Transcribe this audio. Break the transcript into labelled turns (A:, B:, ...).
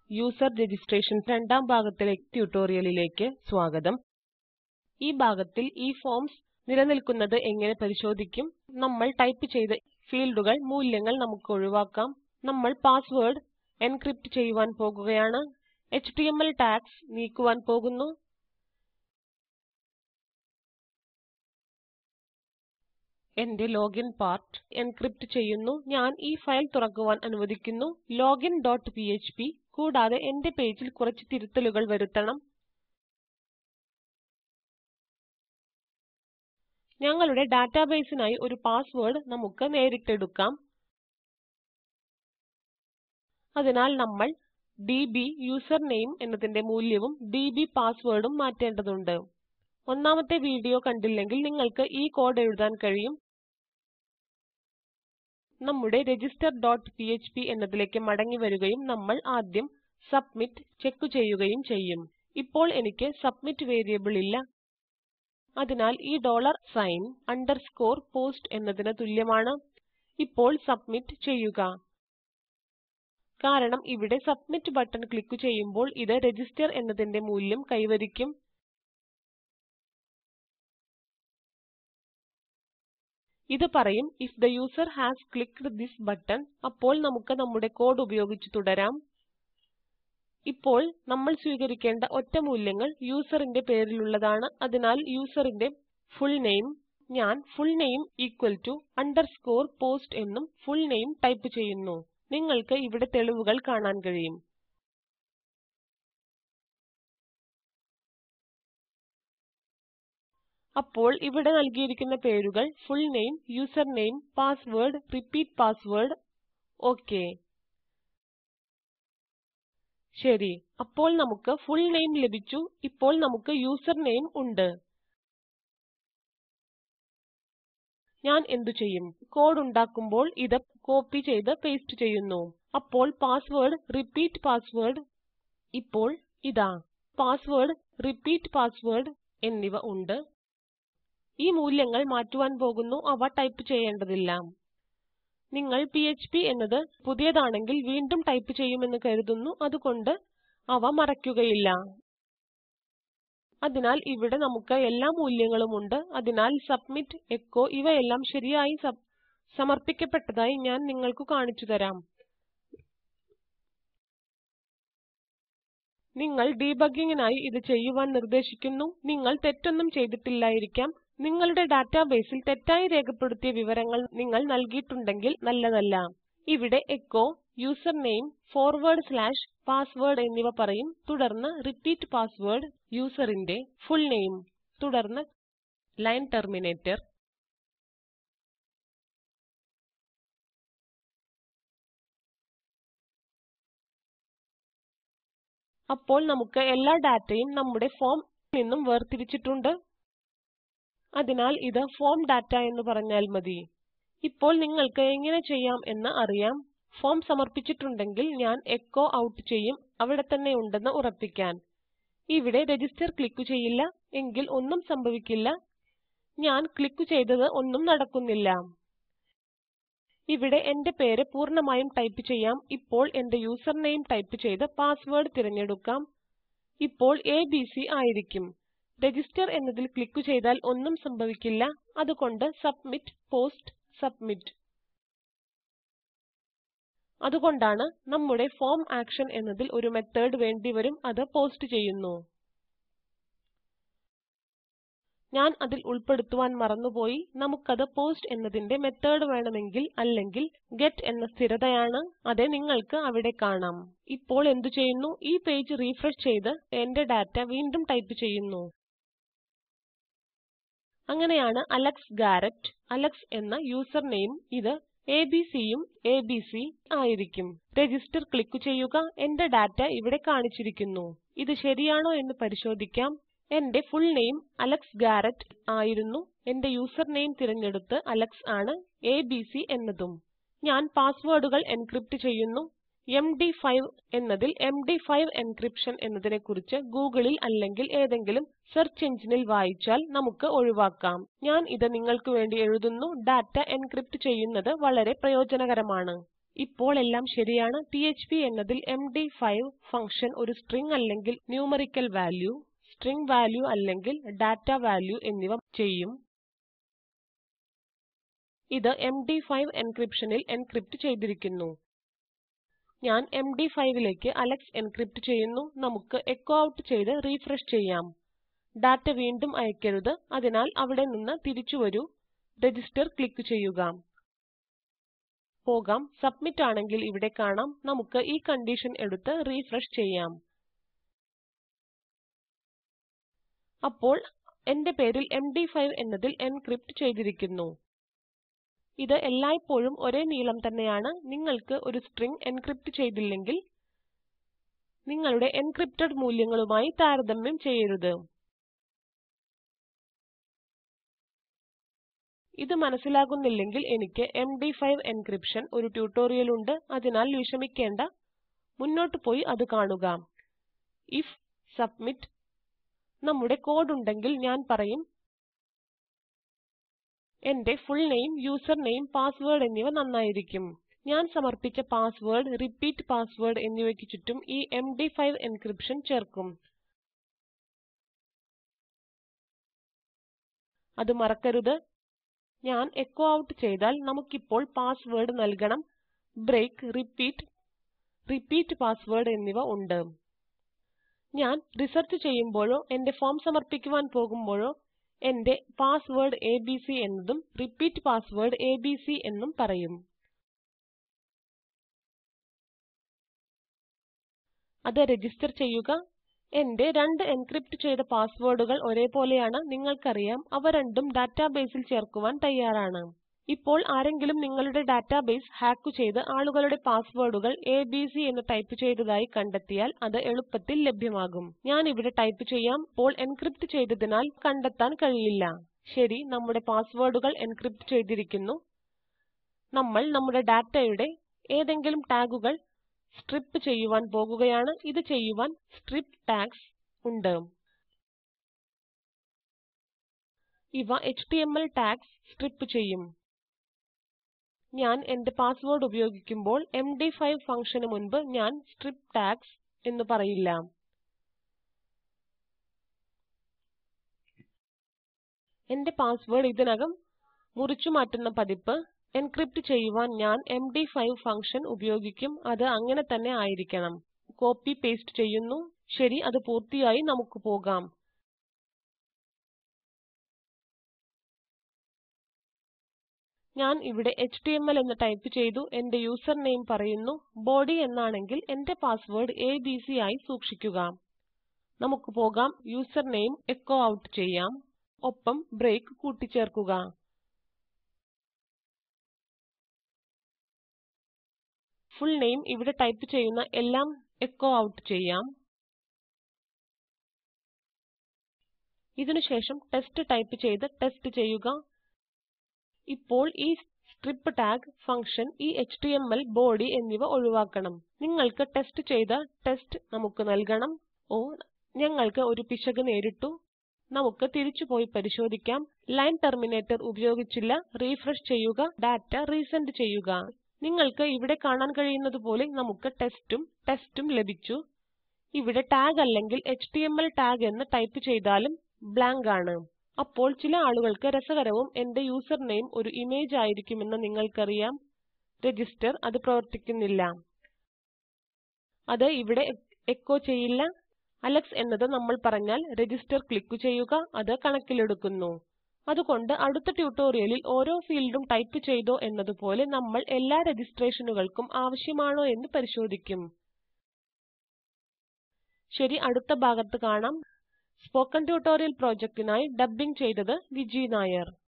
A: user registration രണ്ടാം ഭാഗത്തിലെ ട്യൂട്ടോറിയലിലേക്ക് സ്വാഗതം ഈ ഭാഗത്തിൽ ഈ ഫോംസ് നിലനിൽക്കുന്നത് എങ്ങനെ പരിശോധിക്കും നമ്മൾ ടൈപ്പ് ചെയ്ത ഫീൽഡുകൾ മൂല്യങ്ങൾ നമുക്ക് ഒഴിവാക്കാം നമ്മൾ പാസ്വേർഡ് എൻക്രിപ്റ്റ് ചെയ്യുവാൻ പോകുകയാണ് എച്ടിഎംഎൽ ടാഗ്സ് നീക്കുവാൻ പോകുന്നു എന്റെ ലോഗിൻ പാർട്ട് എൻക്രിപ്റ്റ് ചെയ്യുന്നു ഞാൻ ഈ ഫയൽ തുറക്കുവാൻ അനുവദിക്കുന്നു login.php കൂടാതെ എന്റെ പേജിൽ കുറച്ച് തിരുത്തലുകൾ വരുത്തണം ഞങ്ങളുടെ ഡാറ്റാബേസിനായി ഒരു പാസ്വേർഡ് നമുക്ക് നേരിട്ടെടുക്കാം അതിനാൽ നമ്മൾ ഡിബി യൂസർനെയിം എന്നതിന്റെ മൂല്യവും ഡിബി പാസ്വേർഡും മാറ്റേണ്ടതുണ്ട് ഒന്നാമത്തെ വീഡിയോ കണ്ടില്ലെങ്കിൽ നിങ്ങൾക്ക് ഈ കോഡ് എഴുതാൻ കഴിയും നമ്മുടെ register.php എന്നതിലേക്ക് മടങ്ങി വരികയും നമ്മൾ ആദ്യം സബ്മിറ്റ് ചെക്ക് ചെയ്യുകയും ചെയ്യും ഇപ്പോൾ എനിക്ക് സബ്മിറ്റ് വേരിയബിൾ ഇല്ല അതിനാൽ ഈ ഡോളർ സൈൻ അണ്ടർസ്കോർ പോസ്റ്റ് എന്നതിന് തുല്യമാണ് ഇപ്പോൾ സബ്മിറ്റ് ചെയ്യുക കാരണം ഇവിടെ സബ്മിറ്റ് ബട്ടൺ ക്ലിക്ക് ചെയ്യുമ്പോൾ ഇത് രജിസ്റ്റർ എന്നതിന്റെ മൂല്യം കൈവരിക്കും ഇത് പറയും if the user has clicked this button അപ്പോൾ നമുക്ക് നമ്മുടെ കോഡ് ഉപയോഗിച്ച് തുടരാം ഇപ്പോൾ നമ്മൾ സ്വീകരിക്കേണ്ട ഒറ്റമൂല്യങ്ങൾ യൂസറിന്റെ പേരിലുള്ളതാണ് അതിനാൽ യൂസറിന്റെ ഫുൾ നെയിം ഞാൻ full name equal to underscore post എന്നും ഫുൾ നെയിം ടൈപ്പ് ചെയ്യുന്നു നിങ്ങൾക്ക് ഇവിടെ തെളിവുകൾ കാണാൻ കഴിയും അപ്പോൾ ഇവിടെ നൽകിയിരിക്കുന്ന പേരുകൾ full name user name password repeat password okay ശരി അപ്പോൾ നമുക്ക് ഫുൾ നെയിം ലഭിച്ചു ഇപ്പോൾ നമുക്ക് യൂസർ നെയിം ഉണ്ട് ഞാൻ എന്തു ചെയ്യും കോഡ് ഉണ്ടാക്കുമ്പോൾ ഇത് കോപ്പി ചെയ്ത് പേസ്റ്റ് ചെയ്യുന്നു അപ്പോൾ പാസ്വേർഡ് റിപ്പീറ്റ് പാസ്വേർഡ് ഇപ്പോൾ ഇതാ പാസ്വേർഡ് റിപ്പീറ്റ് പാസ്വേർഡ് എന്നിവ ഉണ്ട് ഈ മൂല്യങ്ങൾ മാറ്റുവാൻ പോകുന്നു അവ ടൈപ്പ് ചെയ്യേണ്ടതില്ല നിങ്ങൾ പിഎച്പി എന്നത് പുതിയതാണെങ്കിൽ വീണ്ടും ടൈപ്പ് ചെയ്യുമെന്ന് കരുതുന്നു അതുകൊണ്ട് അവ മറയ്ക്കുകയില്ല അതിനാൽ ഇവിടെ നമുക്ക് എല്ലാ മൂല്യങ്ങളും ഉണ്ട് അതിനാൽ സബ്മിറ്റ് എച്ചോ ഇവയെല്ലാം ശരിയായി സമർപ്പിക്കപ്പെട്ടതായി ഞാൻ നിങ്ങൾക്ക് കാണിച്ചുതരാം നിങ്ങൾ ഡീബഗ്ഗിങ്ങിനായി ഇത് ചെയ്യുവാൻ നിർദ്ദേശിക്കുന്നു നിങ്ങൾ തെറ്റൊന്നും ചെയ്തിട്ടില്ലായിരിക്കാം നിങ്ങളുടെ ഡാറ്റാബേസിൽ തെറ്റായി രേഖപ്പെടുത്തിയ വിവരങ്ങൾ നിങ്ങൾ നൽകിയിട്ടുണ്ടെങ്കിൽ നല്ലതല്ല ഇവിടെ echo username forward slash password എന്നിവ പറയും തുടർന്ന് റിപ്പീറ്റ് പാസ്വേർഡ് യൂസറിന്റെ ഫുൾ നെയിം തുടർന്ന് ലൈൻ ടെർമിനേറ്റർ അപ്പോൾ നമുക്ക് എല്ലാ ഡാറ്റയും നമ്മുടെ ഫോം നിന്നും വേർതിരിച്ചിട്ടുണ്ട് അതിനാൽ ഇത് ഫോം ഡാറ്റ എന്ന് പറഞ്ഞാൽ മതി ഇപ്പോൾ നിങ്ങൾക്ക് എങ്ങനെ ചെയ്യാം എന്ന് അറിയാം ഫോം സമർപ്പിച്ചിട്ടുണ്ടെങ്കിൽ ഞാൻ എച്ചോ ഔട്ട് ചെയ്യും അവിടെ തന്നെ ഉണ്ടെന്ന് ഉറപ്പിക്കാൻ ഇവിടെ രജിസ്റ്റർ ക്ലിക്ക് ചെയ്യില്ല എങ്കിൽ ഒന്നും സംഭവിക്കില്ല ഞാൻ ക്ലിക്ക് ചെയ്തത് ഒന്നും നടക്കുന്നില്ല ഇവിടെ എന്റെ പേര് പൂർണ്ണമായും ടൈപ്പ് ചെയ്യാം ഇപ്പോൾ എന്റെ യൂസർനെയിം ടൈപ്പ് ചെയ്ത് പാസ്വേർഡ് തിരഞ്ഞെടുക്കാം ഇപ്പോൾ എബിസി ആയിരിക്കും രജിസ്റ്റർ എന്നതിൽ ക്ലിക്ക് ചെയ്താൽ ഒന്നും സംഭവിക്കില്ല അതുകൊണ്ട് സബ്മിറ്റ് പോസ്റ്റ് സബ്മിറ്റ് അതുകൊണ്ടാണ് നമ്മുടെ ഫോം ആക്ഷൻ എന്നതിൽ ഒരു മെത്തോട് വേണ്ടിവരും അത് പോസ്റ്റ് ചെയ്യുന്നു ഞാൻ അതിൽ ഉൾപ്പെടുത്തുവാൻ മറന്നുപോയി നമുക്കത് പോസ്റ്റ് എന്നതിന്റെ മെത്തോട് വേണമെങ്കിൽ അല്ലെങ്കിൽ ഗെറ്റ് എന്ന സ്ഥിരതയാണ് അതെ നിങ്ങൾക്ക് അവിടെ കാണാം ഇപ്പോൾ എന്തു ചെയ്യുന്നു ഈ പേജ് റിഫ്രഷ് ചെയ്ത് എന്റെ ഡാറ്റ വീണ്ടും ടൈപ്പ് ചെയ്യുന്നു അങ്ങനെയാണ് അലക്സ് ഗാരറ്റ് അലക്സ് എന്ന യൂസർനെയിം ഇത് എബിസി യും എബിസി ആയിരിക്കും രജിസ്റ്റർ ക്ലിക്ക് ചെയ്യുക എന്റെ ഡാറ്റ ഇവിടെ കാണിച്ചിരിക്കുന്നു ഇത് ശരിയാണോ എന്ന് പരിശോധിക്കാം എന്റെ ഫുൾ നെയിം അലക്സ് ഗാരറ്റ് ആയിരുന്നു എന്റെ യൂസർനെയിം തിരഞ്ഞെടുത്ത് അലക്സ് ആണ് എബിസി എന്നതും ഞാൻ പാസ്വേർഡുകൾ എൻക്രിപ്റ്റ് ചെയ്യുന്നു എംഡി5 എന്നതിൽ എംഡി5 എൻക്രിപ്ഷൻ എന്നതിനെക്കുറിച്ച് ഗൂഗിളിൽ അല്ലെങ്കിൽ ഏതെങ്കിലും സെർച്ച് എഞ്ചിനിൽ വായിച്ചാൽ നമുക്ക് ഒഴിവാക്കാം ഞാൻ ഇത് നിങ്ങൾക്ക് വേണ്ടി എഴുതുന്നു ഡാറ്റ എൻക്രിപ്റ്റ് ചെയ്യുന്നത് വളരെ പ്രയോജനകരമാണ് ഇപ്പോൾ എല്ലാം ശരിയാണ് പിഎച്ച്പി എന്നതിൽ എംഡി5 ഫങ്ഷൻ ഒരു സ്ട്രിംഗ് അല്ലെങ്കിൽ ന്യൂമറിക്കൽ വാല്യൂ സ്ട്രിംഗ് വാല്യൂ അല്ലെങ്കിൽ ഡാറ്റ വാല്യൂ എന്നിവ ചെയ്യും ഇത് എംഡി5 എൻക്രിപ്ഷനിൽ എൻക്രിപ്റ്റ് ചെയ്തിരിക്കുന്നു ഞാൻ എംഡി5 ലേക്ക് അലക്സ് എൻക്രിപ്റ്റ് ചെയ്യുന്നു നമുക്ക് എച്ചോ ഔട്ട് ചെയ്ത് റിഫ്രഷ് ചെയ്യാം ഡാറ്റ വീണ്ടും അയക്കരുത് അതിനാൽ അവിടെ നിന്ന് തിരിച്ചു വരൂ രജിസ്റ്റർ ക്ലിക്ക് ചെയ്യുക പോകാം സബ്മിറ്റ് ആണെങ്കിൽ ഇവിടെ കാണാം നമുക്ക് ഈ കണ്ടീഷൻ എടുത്ത് റിഫ്രഷ് ചെയ്യാം അപ്പോൾ എന്റെ പേരിൽ എംഡി5 എന്നതിൽ എൻക്രിപ്റ്റ് ചെയ്തിരിക്കുന്നു ഇത് എല്ലായ്പ്പോഴും ഒരേ നീളം തന്നെയാണ് നിങ്ങൾക്ക് ഒരു സ്ട്രിംഗ് എൻക്രിപ്റ്റ് ചെയ്തില്ലെങ്കിൽ നിങ്ങളുടെ എൻക്രിപ്റ്റഡ് മൂല്യങ്ങളുമായി താരതമ്യം ചെയ്യരുത് ഇത് മനസ്സിലാകുന്നില്ലെങ്കിൽ എനിക്ക് എംഡി5 എൻക്രിപ്ഷൻ ഒരു ട്യൂട്ടോറിയൽ ഉണ്ട് അതിനാൽ വിഷമിക്കേണ്ട മുന്നോട്ട് പോയി അത് കാണുക ഐഎഫ് സബ്മിറ്റ് നമ്മുടെ കോഡ് ഉണ്ടെങ്കിൽ ഞാൻ പറയും എന്റെ full name user name password എന്നിവ നന്നായിരിക്കും ഞാൻ സമർപ്പിച്ച പാസ്വേഡ് റിപ്പീറ്റ് പാസ്വേഡ് എന്നിവയ്ക്ക് ചുറ്റും ഈ എംഡി5 എൻക്രിപ്ഷൻ ചേർക്കും അത് മറക്കരുത് ഞാൻ എച്ചോ ഔട്ട് ചെയ്താൽ നമുക്കിപ്പോൾ പാസ്വേഡ് നൽകണം ബ്രേക്ക് റിപ്പീറ്റ് റിപ്പീറ്റ് പാസ്വേഡ് എന്നിവ ഉണ്ട് ഞാൻ റിസർച്ച് ചെയ്യുമ്പോഴോ എന്റെ ഫോം സമർപ്പിക്കുവാൻ പോകുമ്പോഴോ എന്റെ പാസ്വേഡ് എബിസി എന്നതും റിപ്പീറ്റ് പാസ്വേഡ് എബിസി എന്നും പറയും അത് രജിസ്റ്റർ ചെയ്യുക എന്റെ രണ്ട് എൻക്രിപ്റ്റ് ചെയ്ത പാസ്വേഡുകൾ ഒരേപോലെയാണ് നിങ്ങൾക്കറിയാം അവ രണ്ടും ഡാറ്റാബേസിൽ ചേർക്കുവാൻ തയ്യാറാണ് ഇപ്പോൾ ആരെങ്കിലും നിങ്ങളുടെ ഡാറ്റാബേസ് ഹാക്ക് ചെയ്ത് ആളുകളുടെ പാസ്വേഡുകൾ എബിസി എന്ന് ടൈപ്പ് ചെയ്തതായി കണ്ടെത്തിയാൽ അത് എളുപ്പത്തിൽ ലഭ്യമാകും ഞാൻ ഇവിടെ ടൈപ്പ് ചെയ്യാം ഇപ്പോൾ എൻക്രിപ്റ്റ് ചെയ്തതിനാൽ കണ്ടെത്താൻ കഴിയില്ല ശരി നമ്മുടെ പാസ്വേഡുകൾ എൻക്രിപ്റ്റ് ചെയ്തിരിക്കുന്നു നമ്മൾ നമ്മുടെ ഡാറ്റയുടെ ഏതെങ്കിലും ടാഗുകൾ സ്ട്രിപ്പ് ചെയ്യുവാൻ പോകുകയാണ് ഇത് ചെയ്യുവാൻ സ്ട്രിപ്പ് ടാഗ്സ് ഉണ്ട് ഇവ എച്ടിഎംഎൽ ടാഗ്സ് സ്ട്രിപ്പ് ചെയ്യും ഞാൻ എന്റെ പാസ്വേഡ് ഉപയോഗിക്കുമ്പോൾ എംഡി5 ഫങ്ഷന് മുൻപ് ഞാൻ സ്ട്രിപ്പ് ടാഗ്സ് എന്ന് പറയില്ല എന്റെ പാസ്വേഡ് ഇതിനകം മുറിച്ചു മാറ്റുന്ന പതിപ്പ് എൻക്രിപ്റ്റ് ചെയ്യുവാൻ ഞാൻ എംഡി5 ഫങ്ഷൻ ഉപയോഗിക്കും അത് അങ്ങനെ തന്നെ ആയിരിക്കണം കോപ്പി പേസ്റ്റ് ചെയ്യുന്നു ശരി അത് പൂർത്തിയായി നമുക്ക് പോകാം ഞാൻ ഇവിടെ എച്ടിഎംഎൽ എന്ന് ടൈപ്പ് ചെയ്തു എന്റെ യൂസർ നെയിം പറയുന്നു ബോഡി എന്നാണെങ്കിൽ എന്റെ പാസ്വേഡ് എബിസി ആയി സൂക്ഷിക്കുക നമുക്ക് പോകാം യൂസർ നെയിം എച്ചോ ഔട്ട് ചെയ്യാം ഒപ്പം ബ്രേക്ക് കൂട്ടിച്ചേർക്കുക ഫുൾ നെയിം ഇവിടെ ടൈപ്പ് ചെയ്യുന്ന എല്ലാം എച്ചോ ഔട്ട് ചെയ്യാം ഇതിനുശേഷം ടെസ്റ്റ് ടൈപ്പ് ചെയ്ത് ടെസ്റ്റ് ചെയ്യുക ഇപ്പോൾ ഈ സ്ട്രിപ്പ് ടാഗ് ഫങ്ഷൻ ഈ എച്ടിഎംഎൽ ബോഡി എന്നിവ ഒഴിവാക്കണം നിങ്ങൾക്ക് ടെസ്റ്റ് ചെയ്ത ടെസ്റ്റ് നമുക്ക് നൽകണം ഓ ഞങ്ങൾക്ക് ഒരു പിശക് നേരിട്ടു നമുക്ക് തിരിച്ചു പോയി പരിശോധിക്കാം ലൈൻ ടെർമിനേറ്റർ ഉപയോഗിച്ചില്ല റിഫ്രഷ് ചെയ്യുക ഡാറ്റ റീസെൻഡ് ചെയ്യുക നിങ്ങൾക്ക് ഇവിടെ കാണാൻ കഴിയുന്നതുപോലെ നമുക്ക് ടെസ്റ്റും ടെസ്റ്റും ലഭിച്ചു ഇവിടെ ടാഗ് അല്ലെങ്കിൽ എച്ടിഎംഎൽ ടാഗ് എന്ന് ടൈപ്പ് ചെയ്താലും ബ്ലാങ്ക് ആണ് അപ്പോൾ ചില ആളുകൾക്ക് രസകരവും എന്റെ യൂസർ നെയിം ഒരു ഇമേജ് ആയിരിക്കുമെന്ന് നിങ്ങൾക്കറിയാം രജിസ്റ്റർ അത് പ്രവർത്തിക്കുന്നില്ല അത് ഇവിടെ എച്ചോ ചെയ്യില്ല അലക്സ് എന്നത് നമ്മൾ പറഞ്ഞാൽ രജിസ്റ്റർ ക്ലിക്ക് ചെയ്യുക അത് കണക്കിലെടുക്കുന്നു അതുകൊണ്ട് അടുത്ത ട്യൂട്ടോറിയലിൽ ഓരോ ഫീൽഡും ടൈപ്പ് ചെയ്തോ എന്നതുപോലെ നമ്മൾ എല്ലാ രജിസ്ട്രേഷനുകൾക്കും ആവശ്യമാണോ എന്ന് പരിശോധിക്കും ശരി അടുത്ത ഭാഗത്ത് കാണാം സ്പോക്കൻ ട്യൂട്ടോറിയൽ പ്രൊജക്റ്റിനായി ഡബ്ബിംഗ് ചെയ്തത് വിജി നായർ